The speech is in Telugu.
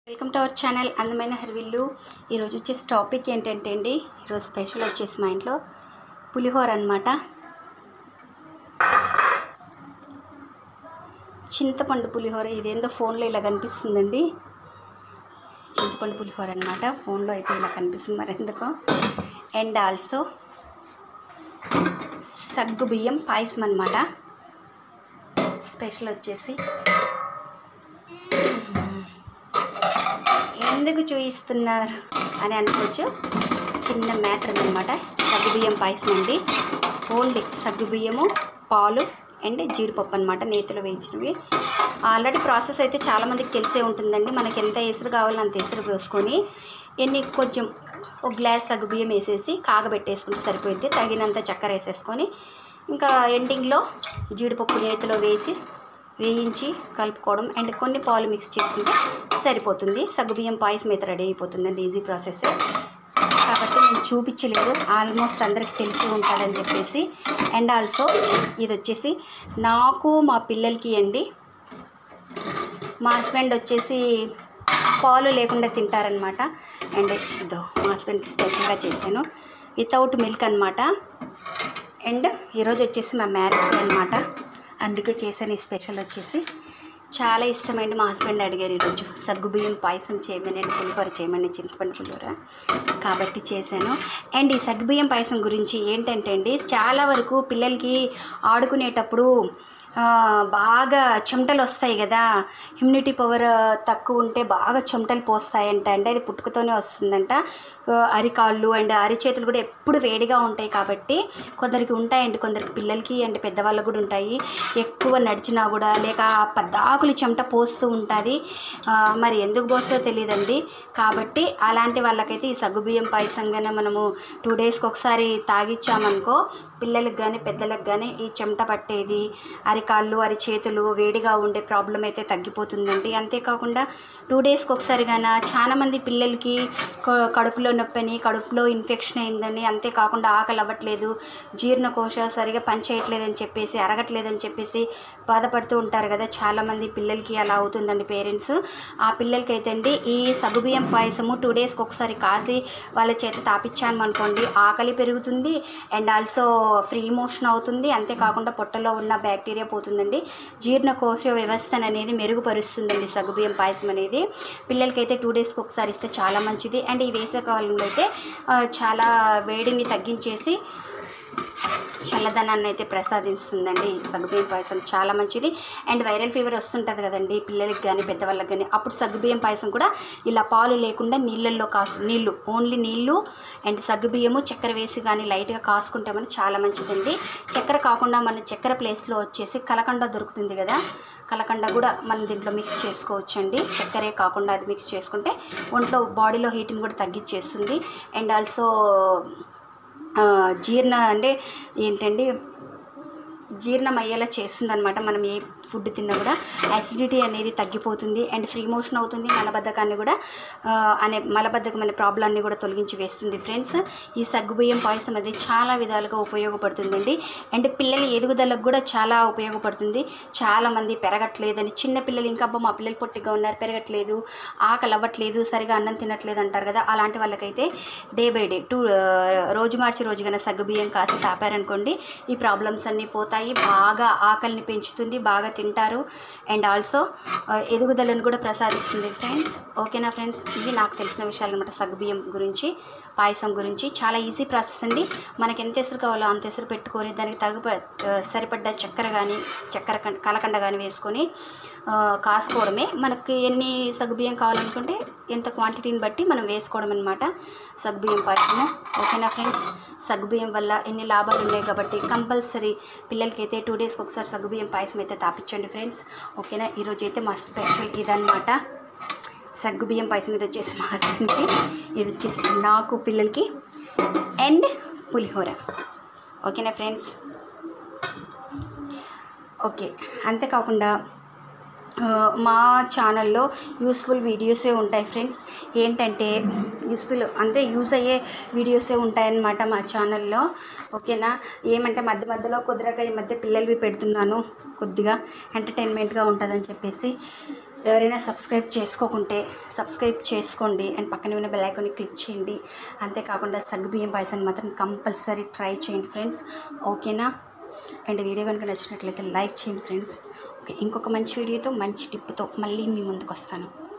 వెల్కమ్ టు అవర్ ఛానల్ అందమైన హరివిల్లు ఈరోజు వచ్చేసి టాపిక్ ఏంటంటే అండి ఈరోజు స్పెషల్ వచ్చేసి మా ఇంట్లో పులిహోర అనమాట చింతపండు పులిహోర ఇదేందో ఫోన్లో ఇలా కనిపిస్తుందండి చింతపండు పులిహోర అనమాట ఫోన్లో అయితే ఇలా కనిపిస్తుంది మరి ఎందుకో అండ్ ఆల్సో సగ్గు బియ్యం పాయసం అనమాట స్పెషల్ వచ్చేసి ఎందుకు చూపిస్తున్నారు అని అనుకోవచ్చు చిన్న మ్యాటర్ అనమాట సగ్గుబియ్యం పాయసం అండి ఓన్లీ సగ్గుబియ్యము పాలు అండ్ జీడిపప్పు అనమాట నేతిలో వేయించినవి ఆల్రెడీ ప్రాసెస్ అయితే చాలామందికి తెలిసే ఉంటుందండి మనకి ఎంత ఎసురు కావాలో అంత ఎసురు పోసుకొని ఎన్ని కొంచెం ఒక గ్లాస్ సగ్గుబియ్యం వేసేసి కాగబెట్టేసుకుంటే సరిపోయింది తగినంత చక్కెర వేసేసుకొని ఇంకా ఎండింగ్లో జీడిపప్పు నేతిలో వేసి వేయించి కలుపుకోవడం అండ్ కొన్ని పాలు మిక్స్ చేసుకుంటే సరిపోతుంది సగ్గుబియ్యం పాయసం అయితే రెడీ అయిపోతుందండి ఈజీ ప్రాసెస్ కాబట్టి నేను చూపించలేదు ఆల్మోస్ట్ అందరికి తెలిసి ఉంటుందని చెప్పేసి అండ్ ఆల్సో ఇది వచ్చేసి నాకు మా పిల్లలకి అండి మా హస్బెండ్ వచ్చేసి పాలు లేకుండా తింటారనమాట అండ్ ఇదో మా హస్బెండ్కి స్పెషల్గా చేశాను వితౌట్ మిల్క్ అనమాట అండ్ ఈరోజు వచ్చేసి మా మ్యారేజ్ డే అనమాట అందుకే చేశాను ఈ స్పెషల్ వచ్చేసి చాలా ఇష్టమైంది మా హస్బెండ్ అడిగారు ఈరోజు సగ్గుబియ్యం పాయసం చేయమని అండ్ పులిహోర చేయమని చింతపండు పులిహోర కాబట్టి చేశాను అండ్ ఈ సగ్గుబియ్యం పాయసం గురించి ఏంటంటే అండి చాలా వరకు పిల్లలకి ఆడుకునేటప్పుడు ఆ, బాగా చెమటలు వస్తాయి కదా ఇమ్యూనిటీ పవర్ తక్కువ ఉంటే బాగా చెమటలు పోస్తాయంట అంటే అది పుట్టుకతోనే వస్తుందంట ఆ, అరికాళ్ళు అండ్ అరిచేతులు కూడా ఎప్పుడు వేడిగా ఉంటాయి కాబట్టి కొందరికి ఉంటాయండి కొందరికి పిల్లలకి అండ్ పెద్దవాళ్ళకు కూడా ఉంటాయి ఎక్కువ నడిచినా కూడా లేక పద్దాకులు చెమట పోస్తూ ఉంటుంది ఆ, మరి ఎందుకు పోస్తుందో తెలియదండి కాబట్టి అలాంటి వాళ్ళకైతే ఈ సగ్గుబియ్యం పాయసంగానే మనము టూ డేస్కి ఒకసారి తాగిచ్చామనుకో పిల్లలకు కానీ పెద్దలకు కానీ ఈ చెమట పట్టేది అరికాళ్ళు అరిచేతులు వేడిగా ఉండే ప్రాబ్లం అయితే తగ్గిపోతుందండి అంతేకాకుండా టూ డేస్కి ఒకసారి గాన చాలా మంది పిల్లలకి క- కడుపులో నొప్పని కడుపులో ఇన్ఫెక్షన్ అయిందని అంతేకాకుండా ఆకలి అవ్వట్లేదు జీర్ణకోశ సరిగా పనిచేయట్లేదని చెప్పేసి అరగట్లేదని చెప్పేసి బాధపడుతూ ఉంటారు కదా చాలామంది పిల్లలకి అలా అవుతుందండి పేరెంట్స్ ఆ పిల్లలకి అయితే అండి ఈ సగుబియ్యం పాయసము టూ డేస్కి ఒకసారి కాసి వాళ్ళ చేత తాపిచ్చాను అనుకోండి ఆకలి పెరుగుతుంది అండ్ ఆల్సో ఫ్రీ మోషన్ అవుతుంది అంతేకాకుండా పొట్టలో ఉన్న బ్యాక్టీరియా పోతుందండి జీర్ణకోశ వ్యవస్థను అనేది మెరుగుపరుస్తుందండి సగ్గుబియ్యం పాయసం అనేది పిల్లలకైతే టూ డేస్కి ఒకసారి ఇస్తే చాలా మంచిది అండ్ ఈ వేసవికాలంలో అయితే ఆ, చాలా వేడిని తగ్గించేసి చల్లదనాన్ని అయితే ప్రసాదిస్తుందండి ఈ సగ్గుబియ్యం పాయసం చాలా మంచిది అండ్ వైరల్ ఫీవర్ వస్తుంటుంది కదండి పిల్లలకి కానీ పెద్దవాళ్ళకి కానీ అప్పుడు సగ్గుబియ్యం పాయసం కూడా ఇలా పాలు లేకుండా నీళ్ళల్లో కాసు నీళ్ళు ఓన్లీ నీళ్ళు అండ్ సగ్గుబియ్యము చక్కెర వేసి కానీ లైట్గా కాసుకుంటే మనకి చాలా మంచిదండి చక్కెర కాకుండా మన చక్కెర ప్లేస్లో వచ్చేసి కలకండ దొరుకుతుంది కదా కలకండ కూడా మనం దీంట్లో మిక్స్ చేసుకోవచ్చండి చక్కెరే కాకుండా అది మిక్స్ చేసుకుంటే ఒంట్లో బాడీలో హీట్ని కూడా తగ్గించేస్తుంది అండ్ ఆల్సో ఆ, జీర్ణ అంటే ఏంటండి జీర్ణం అయ్యేలా చేస్తుంది అనమాట మనం ఏ ఫుడ్ తిన్నా కూడా యాసిడిటీ అనేది తగ్గిపోతుంది అండ్ ఫ్రీ మోషన్ అవుతుంది మలబద్ధకాన్ని కూడా ఆ, అనే మలబద్ధకం అనే ప్రాబ్లాన్ని కూడా తొలగించి వేస్తుంది ఫ్రెండ్స్ ఈ సగ్గుబియ్యం పాయసం అది చాలా విధాలుగా ఉపయోగపడుతుందండి అండ్ పిల్లల ఎదుగుదలకు కూడా చాలా ఉపయోగపడుతుంది చాలామంది పెరగట్లేదని చిన్న పిల్లలు ఇంకా అబ్బా మా పిల్లలు పొట్టిగా ఉన్నారు పెరగట్లేదు ఆకలి అవ్వట్లేదు సరిగా అన్నం తినట్లేదు అంటారు కదా అలాంటి వాళ్ళకైతే డే బై డే టూ రోజు మార్చి రోజు కన్నా సగ్గుబియ్యం కాసి తాపారనుకోండి ఈ ప్రాబ్లమ్స్ అన్నీ పోతాయి బాగా ఆకలిని పెంచుతుంది బాగా తింటారు అండ్ ఆల్సో ఎదుగుదలను కూడా ప్రసాదిస్తుంది ఫ్రెండ్స్ ఓకేనా ఫ్రెండ్స్ ఇవి నాకు తెలిసిన విషయాలు అనమాట సగ్గుబియ్యం గురించి పాయసం గురించి చాలా ఈజీ ప్రాసెస్ అండి మనకి ఎంత ఎసురు కావాలో అంత ఎసురు పెట్టుకొని దానికి తగు సరిపడ్డ చక్కెర కానీ చక్కెర కం- కలకండ కానీ వేసుకొని ఆ, కాసుకోవడమే మనకి ఎన్ని సగ్గుబియ్యం కావాలనుకుంటే ఎంత క్వాంటిటీని బట్టి మనం వేసుకోవడం అనమాట సగ్గుబియ్యం పాయసము ఓకేనా ఫ్రెండ్స్ సగ్గుబియ్యం వల్ల ఎన్ని లాభాలు ఉన్నాయి కాబట్టి కంపల్సరీ పిల్లలకి అయితే టూ డేస్కి ఒకసారి సగ్గుబియ్యం పాయసం అయితే తాపించండి ఫ్రెండ్స్ ఓకేనా ఈరోజు అయితే మా స్పెషల్ ఇదన్నమాట సగ్గుబియ్యం పాయసం ఇది వచ్చేసి మా హస్బెండ్కి ఇది వచ్చేసి నాకు పిల్లలకి అండ్ పులిహోర ఓకేనా ఫ్రెండ్స్ ఓకే అంతేకాకుండా ఆ, మా ఛానల్లో యూస్ఫుల్ వీడియోసే ఉంటాయి ఫ్రెండ్స్ ఏంటంటే యూస్ఫుల్ అంటే యూస్ అయ్యే వీడియోసే ఉంటాయన్నమాట మా ఛానల్లో ఓకేనా ఏమంటే మధ్య మధ్యలో కుదరక ఈ మధ్య పిల్లలవి పెడుతున్నాను కొద్దిగా ఎంటర్టైన్మెంట్గా ఉంటుందని చెప్పేసి ఎవరైనా సబ్స్క్రైబ్ చేసుకోకుంటే సబ్స్క్రైబ్ చేసుకోండి అండ్ పక్కన ఉన్న బెల్ ఐకాన్ని క్లిక్ చేయండి అంతేకాకుండా సగ్గుబియ్యం పాయసాన్ని మాత్రం కంపల్సరీ ట్రై చేయండి ఫ్రెండ్స్ ఓకేనా అండ్ వీడియో కనుక నచ్చినట్లయితే లైక్ చేయండి ఫ్రెండ్స్ ఓకే ఇంకొక మంచి వీడియోతో మంచి టిప్తో మళ్ళీ మీ ముందుకు వస్తాను